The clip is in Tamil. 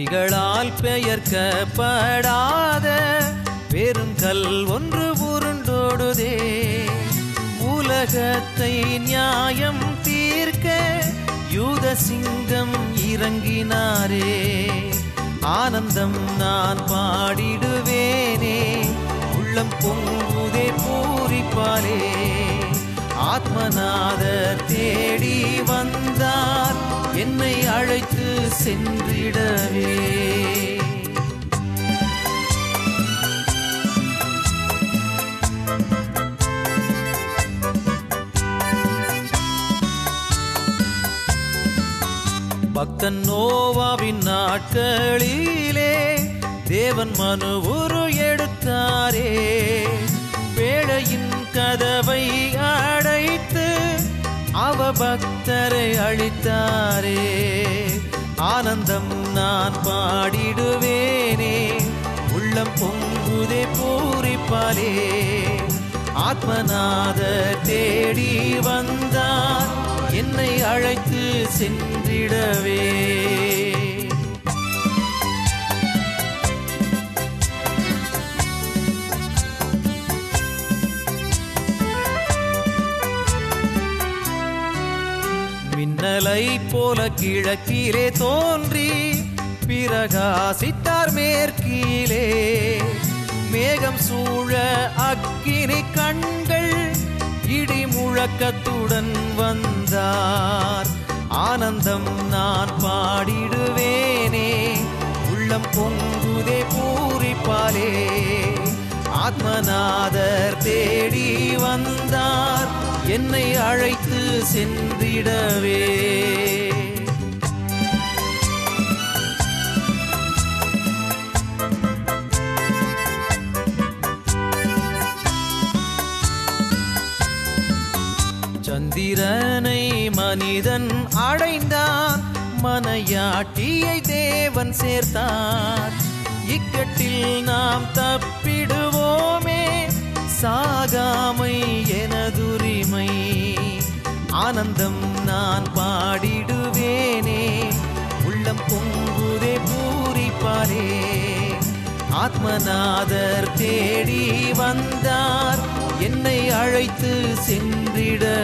கைகளால் பெயர்க்கப்படாத பெருங்கல் ஒன்று உருண்டோடுதே உலகத்தை நியாயம் தீர்க்க யூத சிங்கம் இறங்கினாரே ஆனந்தம் நான் பாடிடுவேனே உள்ளம் பொங்குதே பூரிப்பாலே ஆத்மநாதர் தேடி வந்தார் என்னை அழைத்து சென்றிடவே பக்தன் நோவாவின் நாட்களிலே தேவன் மனு உரு எடுத்தாரே பேழையின் கதவை அடைத்து அவ பக்தரை அழித்தாரே ஆனந்தம் நான் பாடிடுவேனே உள்ளம் பொங்குதே பூரிப்பாலே ஆத்மநாதர் தேடி வந்தார் என்னை அழைத்து சென்றிடவே மின்னலை போல கிழக்கிலே தோன்றி பிரகாசித்தார் மேற்கிலே மேகம் சூழ அக்கினி கண்கள் இடி முழக்கத்துடன் வந்தார் ஆனந்தம் நான் பாடிடுவேனே உள்ளம் பொங்குதே பூரிப்பாலே ஆத்மநாதர் தேடி வந்தார் என்னை அழைத்து சென்றிடவே சந்திரனை மனிதன் அடைந்தான் மனையாட்டியை தேவன் சேர்த்தார் இக்கட்டில் நாம் தப்பிடுவோமே சாகாமை எனதுரிமை ஆனந்தம் நான் பாடிடுவேனே உள்ளம் பொங்குதே பூரிப்பாரே ஆத்மநாதர் தேடி வந்தார் என்னை அழைத்து சென்றிடவே